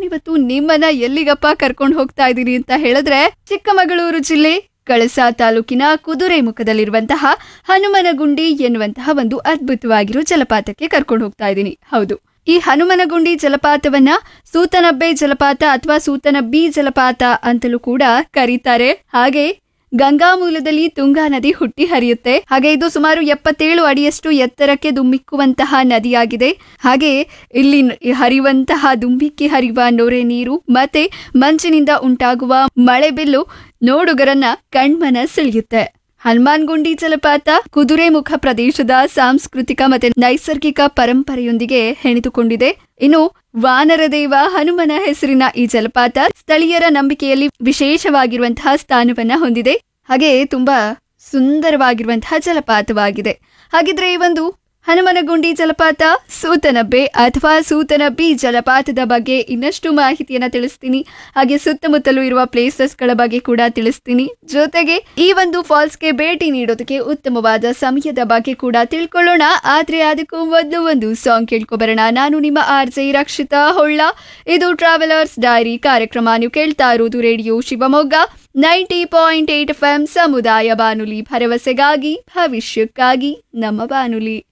ನಾನಿವತ್ತು ನಿಮ್ಮನ್ನ ಎಲ್ಲಿಗಪ್ಪ ಕರ್ಕೊಂಡು ಹೋಗ್ತಾ ಇದ್ದೀನಿ ಅಂತ ಹೇಳಿದ್ರೆ ಚಿಕ್ಕಮಗಳೂರು ಜಿಲ್ಲೆ ಕಳಸ ತಾಲೂಕಿನ ಕುದುರೆಮುಖದಲ್ಲಿರುವಂತಹ ಹನುಮನಗುಂಡಿ ಎನ್ನುವಂತಹ ಒಂದು ಅದ್ಭುತವಾಗಿರೋ ಜಲಪಾತಕ್ಕೆ ಕರ್ಕೊಂಡು ಹೋಗ್ತಾ ಇದ್ದೀನಿ ಹೌದು ಈ ಹನುಮನಗುಂಡಿ ಜಲಪಾತವನ್ನ ಸೂತನಬ್ಬೆ ಜಲಪಾತ ಅಥವಾ ಸೂತನಬ್ಬಿ ಜಲಪಾತ ಅಂತಲೂ ಕೂಡ ಕರೀತಾರೆ ಹಾಗೆ ಗಂಗಾ ಮೂಲದಲ್ಲಿ ತುಂಗಾ ನದಿ ಹುಟ್ಟಿ ಹರಿಯುತ್ತೆ ಹಾಗೆ ಇದು ಸುಮಾರು ಎಪ್ಪತ್ತೇಳು ಅಡಿಯಷ್ಟು ಎತ್ತರಕ್ಕೆ ದುಮ್ಮಿಕ್ಕುವಂತಹ ನದಿಯಾಗಿದೆ ಹಾಗೆ ಇಲ್ಲಿ ನ- ಹರಿಯುವಂತಹ ದುಂಬಿಕ್ಕಿ ಹರಿಯುವ ನೊರೆ ನೀರು ಮತ್ತೆ ಮಂಜಿನಿಂದ ಉಂಟಾಗುವ ಮಳೆಬಿಲ್ಲು ನೋಡುಗರನ್ನ ಕಣ್ಮನ ಸೆಳೆಯುತ್ತೆ ಹನುಮಾನ್ಗುಂಡಿ ಜಲಪಾತ ಕುದುರೆಮುಖ ಪ್ರದೇಶದ ಸಾಂಸ್ಕೃತಿಕ ಮತ್ತೆ ನೈಸರ್ಗಿಕ ಪರಂಪರೆಯೊಂದಿಗೆ ಹೆಣೆದುಕೊಂಡಿದೆ ಇನ್ನು ವಾನರದೇವ ಹನುಮನ ಹೆಸರಿನ ಈ ಜಲಪಾತ ಸ್ಥಳೀಯರ ನಂಬಿಕೆಯಲ್ಲಿ ವಿಶೇಷವಾಗಿರುವಂತಹ ಸ್ಥಾನವನ್ನ ಹೊಂದಿದೆ ಹಾಗೆ ತುಂಬಾ ಸುಂದರವಾಗಿರುವಂತಹ ಜಲಪಾತವಾಗಿದೆ ಹಾಗಿದ್ರೆ ಈ ಒಂದು ಹನುಮನಗುಂಡಿ ಜಲಪಾತ ಸೂತನಬ್ಬೆ ಅಥವಾ ಸೂತನಬ್ಬಿ ಜಲಪಾತದ ಬಗ್ಗೆ ಇನ್ನಷ್ಟು ಮಾಹಿತಿಯನ್ನ ತಿಳಿಸ್ತೀನಿ ಹಾಗೆ ಸುತ್ತಮುತ್ತಲೂ ಇರುವ ಪ್ಲೇಸಸ್ಗಳ ಬಗ್ಗೆ ಕೂಡ ತಿಳಿಸ್ತೀನಿ ಜೊತೆಗೆ ಈ ಒಂದು ಫಾಲ್ಸ್ಗೆ ಭೇಟಿ ನೀಡೋದಕ್ಕೆ ಉತ್ತಮವಾದ ಸಮಯದ ಬಗ್ಗೆ ಕೂಡ ತಿಳ್ಕೊಳ್ಳೋಣ ಆದ್ರೆ ಅದಕ್ಕೂ ಮೊದಲು ಒಂದು ಸಾಂಗ್ ಕೇಳ್ಕೊಬರೋಣ ನಾನು ನಿಮ್ಮ ಆರ್ ಜೆ ರಕ್ಷಿತಾ ಹೊಳ್ಳ ಇದು ಟ್ರಾವೆಲರ್ಸ್ ಡೈರಿ ಕಾರ್ಯಕ್ರಮ ನೀವು ಕೇಳ್ತಾ ಇರೋದು radio Shivamogga ninety point eight F M ಸಮುದಾಯ ಬಾನುಲಿ ಭರವಸೆಗಾಗಿ ಭವಿಷ್ಯಕ್ಕಾಗಿ ನಮ್ಮ ಬಾನುಲಿ